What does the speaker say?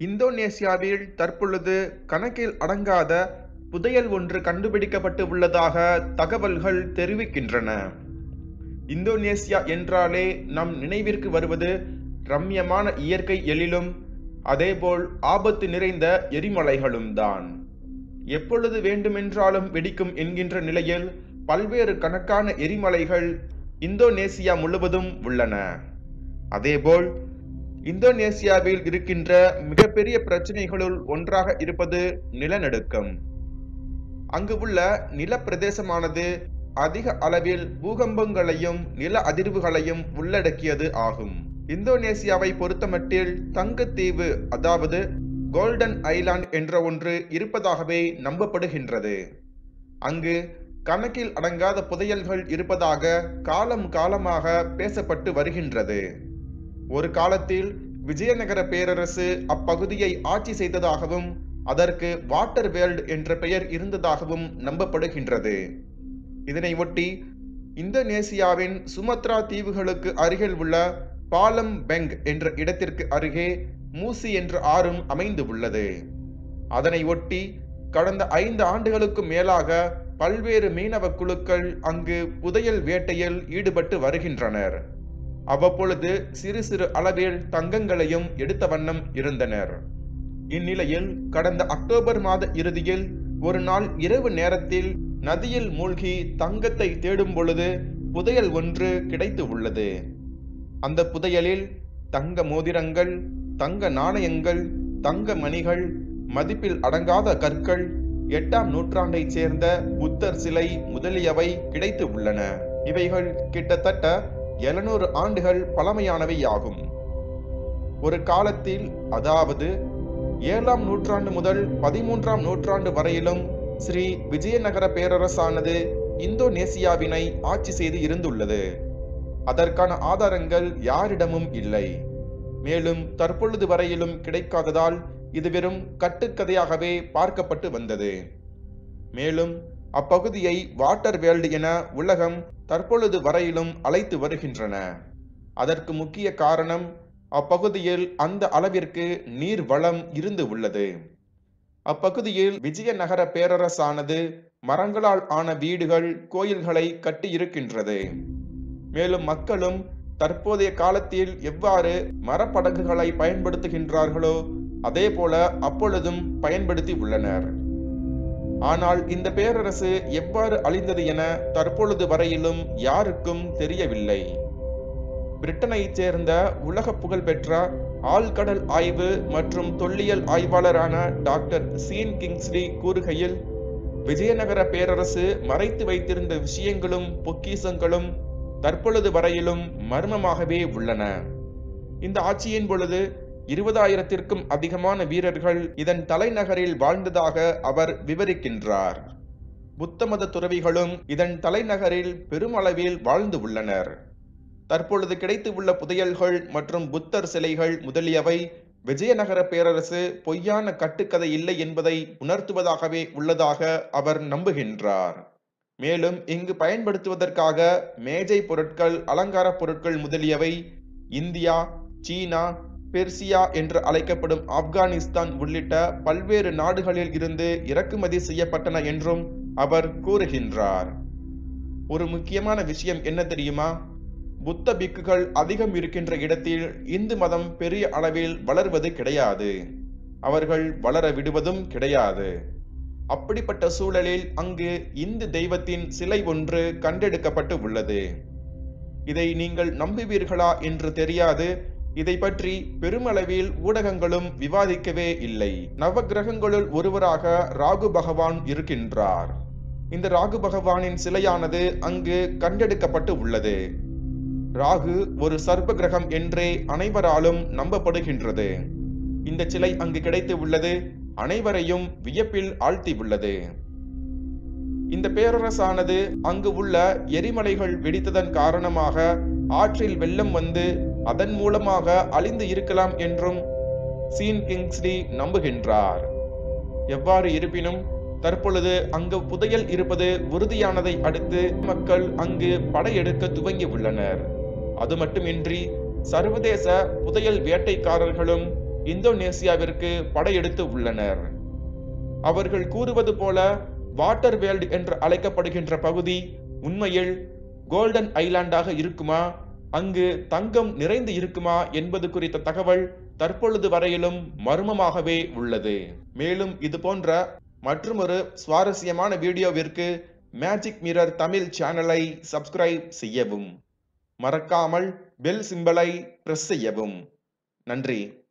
இந்தோனேசியாவில் தற்பொழுது கணக்கில் அடங்காத புதையல் ஒன்று கண்டுபிடிக்கப்பட்டு உள்ளதாக தகவல்கள் தெரிவிக்கின்றன இந்தோனேசியா என்றாலே நம் நினைவிற்கு வருவது ரம்யமான இயற்கை எழிலும் அதேபோல் ஆபத்து நிறைந்த எரிமலைகளும் தான் எப்பொழுது வேண்டுமென்றாலும் வெடிக்கும் என்கின்ற நிலையில் பல்வேறு கணக்கான எரிமலைகள் இந்தோனேசியா முழுவதும் உள்ளன அதேபோல் இந்தோனேசியாவில் இருக்கின்ற மிகப்பெரிய பிரச்சனைகளுள் ஒன்றாக இருப்பது நிலநடுக்கம் அங்கு உள்ள நிலப்பிரதேசமானது அதிக அளவில் பூகம்பங்களையும் நில அதிர்வுகளையும் உள்ளடக்கியது ஆகும் இந்தோனேசியாவை பொறுத்தமட்டில் தங்கத்தீவு அதாவது கோல்டன் ஐலாண்ட் என்ற ஒன்று இருப்பதாகவே நம்பப்படுகின்றது அங்கு கணக்கில் அடங்காத புதையல்கள் இருப்பதாக காலம் காலமாக பேசப்பட்டு வருகின்றது ஒரு காலத்தில் விஜயநகர பேரரசு அப்பகுதியை ஆட்சி செய்ததாகவும் அதற்கு வாட்டர் வேல்ட் என்ற பெயர் இருந்ததாகவும் நம்பப்படுகின்றது இதனை ஒட்டி இந்தோனேசியாவின் சுமத்ரா தீவுகளுக்கு அருகில் உள்ள பாலம் பெங் என்ற இடத்திற்கு அருகே மூசி என்ற ஆறும் அமைந்து உள்ளது அதனை ஒட்டி கடந்த ஐந்து ஆண்டுகளுக்கு மேலாக பல்வேறு மீனவ குழுக்கள் அங்கு புதையல் வேட்டையில் ஈடுபட்டு வருகின்றனர் அவ்வப்பொழுது சிறு சிறு அளவில் தங்கங்களையும் எடுத்த வண்ணம் இருந்தனர் இந்நிலையில் கடந்த அக்டோபர் மாத இறுதியில் ஒரு நாள் இரவு நேரத்தில் நதியில் மூழ்கி தங்கத்தை தேடும் பொழுது புதையல் ஒன்று கிடைத்து உள்ளது அந்த புதையலில் தங்க மோதிரங்கள் தங்க நாணயங்கள் தங்க மணிகள் மதிப்பில் அடங்காத கற்கள் எட்டாம் நூற்றாண்டைச் சேர்ந்த புத்தர் சிலை முதலியவை கிடைத்து உள்ளன இவைகள் கிட்டத்தட்ட எழுநூறு ஆண்டுகள் பழமையானவை ஆகும் ஒரு காலத்தில் அதாவது ஏழாம் நூற்றாண்டு முதல் பதிமூன்றாம் நூற்றாண்டு வரையிலும் ஸ்ரீ விஜயநகர பேரரசானது இந்தோனேசியாவினை ஆட்சி செய்து இருந்துள்ளது அதற்கான ஆதாரங்கள் யாரிடமும் இல்லை மேலும் தற்பொழுது வரையிலும் கிடைக்காததால் இது வெறும் கட்டுக்கதையாகவே பார்க்கப்பட்டு வந்தது மேலும் அப்பகுதியை வாட்டர் வேல்டு என உலகம் தற்பொழுது வரையிலும் அழைத்து வருகின்றன அதற்கு முக்கிய காரணம் அப்பகுதியில் அந்த அளவிற்கு நீர் வளம் இருந்து உள்ளது அப்பகுதியில் விஜயநகர பேரரசானது மரங்களால் ஆன வீடுகள் கோயில்களை கட்டியிருக்கின்றது மேலும் மக்களும் தற்போதைய காலத்தில் எவ்வாறு மரப்படகுகளை பயன்படுத்துகின்றார்களோ அதே போல அப்பொழுதும் பயன்படுத்தி உள்ளனர் ஆனால் இந்த பேரரசு எவ்வாறு அழிந்தது என தற்பொழுது வரையிலும் யாருக்கும் தெரியவில்லை பிரிட்டனைச் சேர்ந்த உலக புகழ்பெற்ற ஆழ்கடல் ஆய்வு மற்றும் தொல்லியல் ஆய்வாளரான டாக்டர் சீன் கிங்ஸ்லி கூறுகையில் விஜயநகர பேரரசு மறைத்து வைத்திருந்த விஷயங்களும் பொக்கிசங்களும் தற்பொழுது வரையிலும் மர்மமாகவே உள்ளன இந்த ஆட்சியின் பொழுது இருபதாயிரத்திற்கும் அதிகமான வீரர்கள் இதன் தலைநகரில் வாழ்ந்ததாக அவர் விவரிக்கின்றார் புத்த மத துறவிகளும் இதன் தலைநகரில் பெருமளவில் வாழ்ந்து உள்ளனர் தற்பொழுது கிடைத்து உள்ள புதையல்கள் மற்றும் புத்தர் சிலைகள் முதலியவை விஜயநகர பேரரசு பொய்யான கட்டுக்கதை இல்லை என்பதை உணர்த்துவதாகவே உள்ளதாக அவர் நம்புகின்றார் மேலும் இங்கு பயன்படுத்துவதற்காக மேஜை பொருட்கள் அலங்கார பொருட்கள் முதலியவை இந்தியா சீனா பெர்சியா என்று அழைக்கப்படும் ஆப்கானிஸ்தான் உள்ளிட்ட பல்வேறு நாடுகளில் இருந்து இறக்குமதி செய்யப்பட்டன என்றும் அவர் கூறுகின்றார் ஒரு முக்கியமான விஷயம் என்ன தெரியுமா புத்த பிக்குகள் அதிகம் இருக்கின்ற இடத்தில் இந்து மதம் பெரிய அளவில் வளர்வது கிடையாது அவர்கள் வளர விடுவதும் கிடையாது அப்படிப்பட்ட சூழலில் அங்கு இந்து தெய்வத்தின் சிலை ஒன்று கண்டெடுக்கப்பட்டு உள்ளது இதை நீங்கள் நம்புவீர்களா என்று தெரியாது இதை பற்றி பெருமளவில் ஊடகங்களும் விவாதிக்கவே இல்லை நவகிரகங்களுள் ஒருவராக ராகு பகவான் இருக்கின்றார் இந்த ராகு பகவானின் சிலையானது அங்கு கண்டெடுக்கப்பட்டு உள்ளது ராகு ஒரு சர்ப்ப கிரகம் என்றே அனைவராலும் நம்பப்படுகின்றது இந்த சிலை அங்கு கிடைத்து உள்ளது அனைவரையும் வியப்பில் ஆழ்த்தி உள்ளது இந்த பேரரசானது அங்கு உள்ள எரிமலைகள் வெடித்ததன் காரணமாக ஆற்றில் வெள்ளம் வந்து அதன் மூலமாக அழிந்து இருக்கலாம் என்றும் சீன் கிங்ஸ்லி நம்புகின்றார் எவ்வாறு இருப்பினும் தற்பொழுது அங்கு புதையல் இருப்பது உறுதியானதை அடுத்து மக்கள் அங்கு படையெடுக்க துவங்கி உள்ளனர் அது மட்டுமின்றி சர்வதேச புதையல் வேட்டைக்காரர்களும் இந்தோனேசியாவிற்கு படையெடுத்து உள்ளனர் அவர்கள் கூறுவது போல வாட்டர் வேல்ட் என்று அழைக்கப்படுகின்ற பகுதி உண்மையில் கோல்டன் ஐலாண்டாக இருக்குமா அங்கு தங்கம் நிறைந்து இருக்குமா என்பது குறித்த தகவல் தற்பொழுது வரையிலும் மர்மமாகவே உள்ளது மேலும் இது போன்ற மற்றொரு சுவாரஸ்யமான வீடியோவிற்கு மேஜிக் மிரர் தமிழ் சேனலை சப்ஸ்கிரைப் செய்யவும் மறக்காமல் பெல் சிம்பலை பிரஸ் செய்யவும் நன்றி